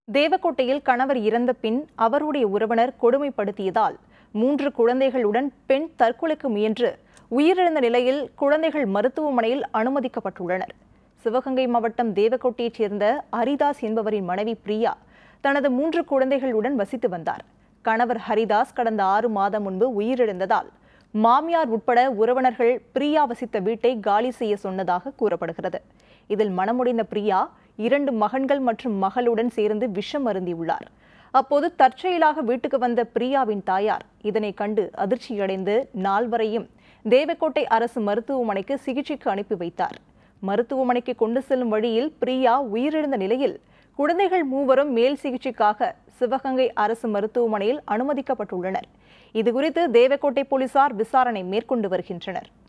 தேவக்கோட்டையில் கணவர் இறந்த பின் அவருடைய உறவினர் கொடுமைப்படுத்தியதால் மூன்று குழந்தைகளுடன் பெண் தற்கொலைக்கு முயன்று உயிரிழந்த நிலையில் குழந்தைகள் மருத்துவமனையில் அனுமதிக்கப்பட்டுள்ளனர் சிவகங்கை மாவட்டம் தேவக்கோட்டையைச் சேர்ந்த ஹரிதாஸ் என்பவரின் மனைவி பிரியா தனது மூன்று குழந்தைகளுடன் வசித்து வந்தார் கணவர் ஹரிதாஸ் கடந்த ஆறு மாதம் முன்பு உயிரிழந்ததால் மாமியார் உட்பட உறவினர்கள் பிரியா வசித்த வீட்டை காலி செய்ய சொன்னதாக கூறப்படுகிறது இதில் மனமுடைந்த பிரியா இரண்டு மகன்கள் மற்றும் மகளுடன் சேர்ந்து விஷம் அருந்தியுள்ளார் அப்போது தற்செயலாக வீட்டுக்கு வந்த பிரியாவின் தாயார் இதனை கண்டு அதிர்ச்சியடைந்து நால்வரையும் தேவக்கோட்டை அரசு மருத்துவமனைக்கு சிகிச்சைக்கு அனுப்பி வைத்தார் மருத்துவமனைக்கு கொண்டு செல்லும் வழியில் பிரியா உயிரிழந்த நிலையில் குழந்தைகள் மூவரும் மேல் சிகிச்சைக்காக சிவகங்கை அரசு மருத்துவமனையில் அனுமதிக்கப்பட்டுள்ளனர் இதுகுறித்து தேவக்கோட்டை போலீசார் விசாரணை மேற்கொண்டு வருகின்றனர்